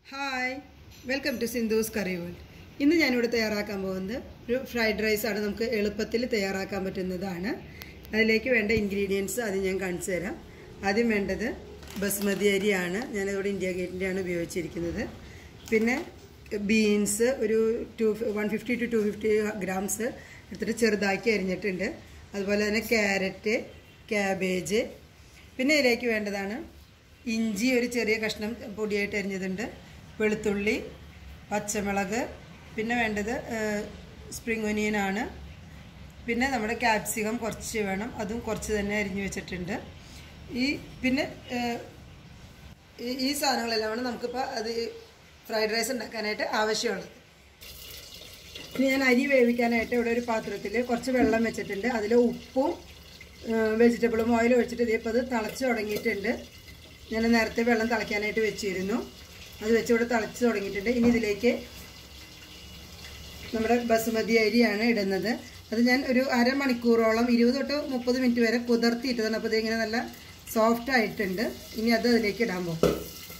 hi welcome to Sindhu's curry world ഇന്ന് ഞാനിവിടെ തയ്യാറാക്കാൻ പോകുന്നത് ഒരു ഫ്രൈഡ് റൈസ് ആണ് നമുക്ക് എളുപ്പത്തിൽ തയ്യാറാക്കാൻ പറ്റുന്നതാണ് അതിലേക്ക് വേണ്ട ഇൻഗ്രീഡിയൻസ് അത് ഞാൻ കാണിച്ചു തരാം ആദ്യം വേണ്ടത് ബസ്മതി അരിയാണ് ഞാനിവിടെ ഇന്ത്യ ഗേറ്റിൻ്റെയാണ് ഉപയോഗിച്ചിരിക്കുന്നത് പിന്നെ ബീൻസ് ഒരു two one fifty to two fifty grams എടുത്തിട്ട് ചെറുതാക്കി അരിഞ്ഞിട്ടുണ്ട് അതുപോലെ തന്നെ ക്യാരറ്റ് ക്യാബേജ് പിന്നെ ഇതിലേക്ക് വേണ്ടതാണ് ഇഞ്ചി ഒരു ചെറിയ കഷ്ണം പൊടിയായിട്ട് അരിഞ്ഞതുണ്ട് വെളുത്തുള്ളി പച്ചമുളക് പിന്നെ വേണ്ടത് സ്പ്രിംഗ് ഒനിയനാണ് പിന്നെ നമ്മുടെ ക്യാപ്സിക്കം കുറച്ച് വേണം അതും കുറച്ച് തന്നെ അരിഞ്ഞു വെച്ചിട്ടുണ്ട് ഈ പിന്നെ ഏഹ്, ഈ- ഈ സാധനങ്ങളെല്ലാമാണ് നമുക്കിപ്പോൾ അത് ഫ്രൈഡ് റൈസ് ഉണ്ടാക്കാനായിട്ട് ആവശ്യമുള്ളത് ഇനി ഞാൻ അരി വേവിക്കാനായിട്ട് ഇവിടെ ഒരു പാത്രത്തിൽ കുറച്ച് വെള്ളം വെച്ചിട്ടുണ്ട് അതിൽ ഉപ്പും വെജിറ്റബിളും ഓയിൽ ഒഴിച്ചിട്ട് ഇതിപ്പോൾ അത് തിളച്ച് തുടങ്ങിയിട്ടുണ്ട് ഞാൻ നേരത്തെ വെള്ളം തിളയ്ക്കാനായിട്ട് വെച്ചിരുന്നു അത് വെച്ച് ഇവിടെ തിളച്ച് തുടങ്ങിയിട്ടുണ്ട് ഇനി ഇതിലേക്ക് നമ്മുടെ ബസുമതി അരിയാണ് ഇടുന്നത് അത് ഞാൻ ഒരു അരമണിക്കൂറോളം ഇരുപത് തൊട്ട് മുപ്പത് മിനിറ്റ് വരെ കുതിർത്തിയിട്ടതാണ് അപ്പോൾ ഇതിങ്ങനെ നല്ല സോഫ്റ്റ് ആയിട്ടുണ്ട് ഇനി അത് അതിലേക്ക് ഇടാൻ പോകും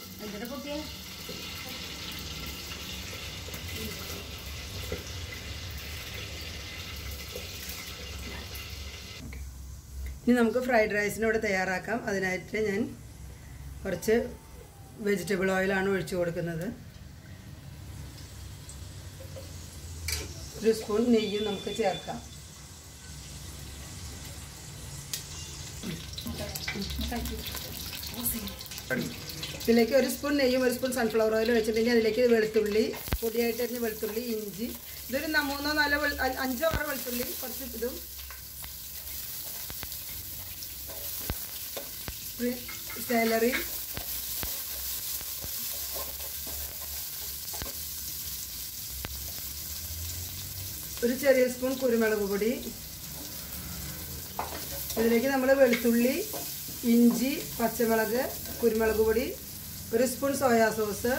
ഇനി നമുക്ക് ഫ്രൈഡ് റൈസിനോട് തയ്യാറാക്കാം അതിനായിട്ട് ഞാൻ കുറച്ച് വെജിറ്റബിൾ ഓയിലാണ് ഒഴിച്ചു കൊടുക്കുന്നത് ഒരു സ്പൂൺ നെയ്യും നമുക്ക് ചേർക്കാം ഇതിലേക്ക് ഒരു സ്പൂൺ നെയ്യും ഒരു സ്പൂൺ സൺഫ്ലവർ ഓയിൽ ഒഴിച്ചിട്ടുണ്ടെങ്കിൽ അതിലേക്ക് വെളുത്തുള്ളി പൊടിയായിട്ട് അരിഞ്ഞ വെളുത്തുള്ളി ഇഞ്ചി ഇതൊരു ന- മൂന്നോ നാലോ വെളു- അ- അഞ്ചോ ആറോ വെളുത്തുള്ളി കുറച്ച് ഇതും സാലറി ഒരു ചെറിയ സ്പൂൺ കുരുമുളക് പൊടി ഇതിലേക്ക് നമ്മൾ വെളുത്തുള്ളി ഇഞ്ചി പച്ചമുളക് കുരുമുളക് പൊടി ഒരു സ്പൂൺ സോയാ സോസ്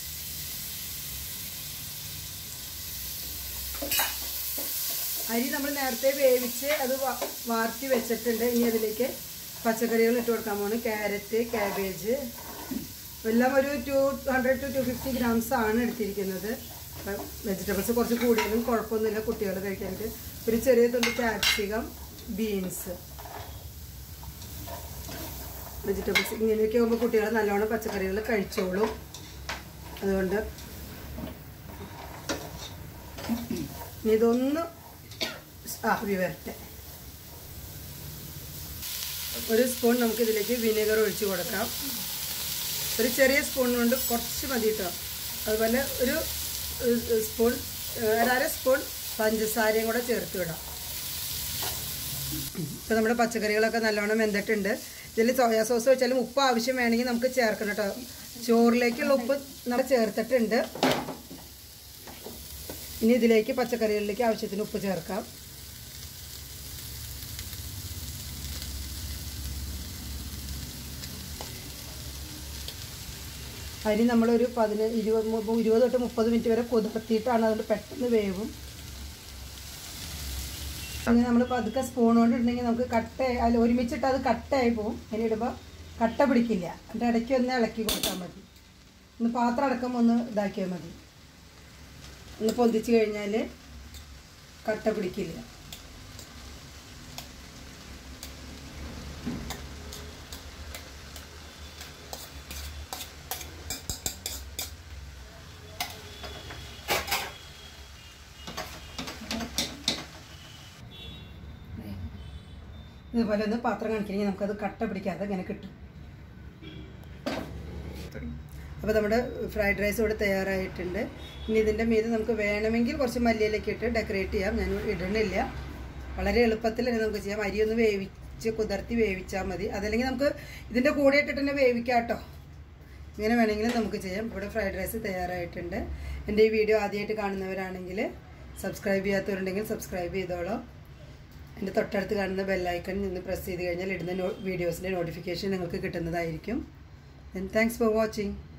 അരി നമ്മൾ നേരത്തെ വേവിച്ച് അത് വാ- വാർത്തി വെച്ചിട്ടുണ്ട് ഇനി അതിലേക്ക് പച്ചക്കറികൾ ഇട്ട് കൊടുക്കാൻ പോകുന്നു ക്യാരറ്റ് ക്യാബേജ് എല്ലാം ഒരു two hundred to two fifty grams ആണ് എടുത്തിരിക്കുന്നത് വെജിറ്റബിൾസ് കുറച്ച് കൂടുതലും കുഴപ്പമൊന്നുമില്ല കുട്ടികൾ കഴിക്കാനായിട്ട് ഒരു ചെറിയ തുള്ളി ക്യാപ്സികം ബീൻസ് വെജിറ്റബിൾസ് ഇങ്ങനെയൊക്കെ ആകുമ്പോൾ കുട്ടികൾ നല്ലോണം പച്ചക്കറികൾ കഴിച്ചോളും അതുകൊണ്ട് ഇനി ഇതൊന്ന് ആവി വരട്ടെ ഒരു സ്പൂൺ നമുക്ക് ഇതിലേക്ക് വിനെഗർ ഒഴിച്ച് കൊടുക്കാം ഒരു ചെറിയ സ്പൂൺ കൊണ്ട് കുറച്ച് മതി കേട്ടോ അതുപോലെ ഒരു ഏഹ്, സ്പൂൺ ഏഹ്, ഒരു അര സ്പൂൺ പഞ്ചസാരയും കൂടെ ചേർത്ത് വിടാം ഇപ്പം നമ്മുടെ പച്ചക്കറികളൊക്കെ നല്ലോണം വെന്തിട്ടുണ്ട് ഇതിൽ സോയാ സോസ് വെച്ചാലും ഉപ്പ് ആവശ്യം വേണമെങ്കിൽ നമുക്ക് ചേർക്കണം കേട്ടോ ചോറിലേക്കുള്ള ഉപ്പ് നമ്മൾ ചേർത്തിട്ടുണ്ട് ഇനി ഇതിലേക്ക് പച്ചക്കറികളിലേക്ക് ആവശ്യത്തിന് ഉപ്പ് ചേർക്കാം അരി നമ്മളൊരു പതിന ഇരുപത് മു- ഇരുപത് തൊട്ട് മുപ്പത് മിനിറ്റ് വരെ കുതിർത്തിയിട്ടാണ് അതുകൊണ്ട് പെട്ടെന്ന് വേവും അങ്ങനെ നമ്മൾ പതുക്കെ സ്പൂൺ കൊണ്ട് ഇട്ടുണ്ടെങ്കിൽ നമുക്ക് കട്ട അല്ല ഒരുമിച്ചിട്ട് അത് കട്ടയായി പോകും അതിന് ഇടുമ്പോൾ കട്ട പിടിക്കില്ല അതിൻ്റെ ഇടയ്ക്ക് ഒന്ന് ഇളക്കി കൊടുത്താൽ മതി ഒന്ന് പാത്രം അടക്കം ഒന്ന് ഇതാക്കിയാൽ മതി ഒന്ന് പൊന്തിച്ച് കഴിഞ്ഞാൽ കട്ട പിടിക്കില്ല ഇതുപോലെ ഒന്ന് പാത്രം കാണിക്കണമെങ്കിൽ നമുക്കത് കട്ട പിടിക്കാതെ ഇങ്ങനെ കിട്ടും അപ്പോൾ നമ്മുടെ ഫ്രൈഡ് റൈസ് ഇവിടെ തയ്യാറായിട്ടുണ്ട് ഇനി ഇതിൻ്റെ മീത് നമുക്ക് വേണമെങ്കിൽ കുറച്ച് മല്ലിയിലൊക്കെ ഇട്ട് ഡെക്കറേറ്റ് ചെയ്യാം ഞാൻ ഇടണില്ല വളരെ എളുപ്പത്തിൽ തന്നെ നമുക്ക് ചെയ്യാം അരി ഒന്ന് വേവിച്ച് കുതിർത്തി വേവിച്ചാൽ മതി അതല്ലെങ്കിൽ നമുക്ക് ഇതിൻ്റെ കൂടെ ഇട്ടിട്ട് തന്നെ വേവിക്കാം കേട്ടോ ഇങ്ങനെ വേണമെങ്കിലും നമുക്ക് ചെയ്യാം ഇവിടെ ഫ്രൈഡ് റൈസ് തയ്യാറായിട്ടുണ്ട് എൻ്റെ ഈ വീഡിയോ ആദ്യമായിട്ട് കാണുന്നവരാണെങ്കിൽ സബ്സ്ക്രൈബ് ചെയ്യാത്തവരുണ്ടെങ്കിൽ സബ്സ്ക്രൈബ് ചെയ്തോളാം എൻ്റെ തൊട്ടടുത്ത് കാണുന്ന ബെല്ലൈക്കൺ നിന്ന് പ്രസ് ചെയ്ത് കഴിഞ്ഞാൽ ഇടുന്ന നോ വീഡിയോസിൻ്റെ നോട്ടിഫിക്കേഷൻ നിങ്ങൾക്ക് കിട്ടുന്നതായിരിക്കും താങ്ക്സ് ഫോർ വാച്ചിങ്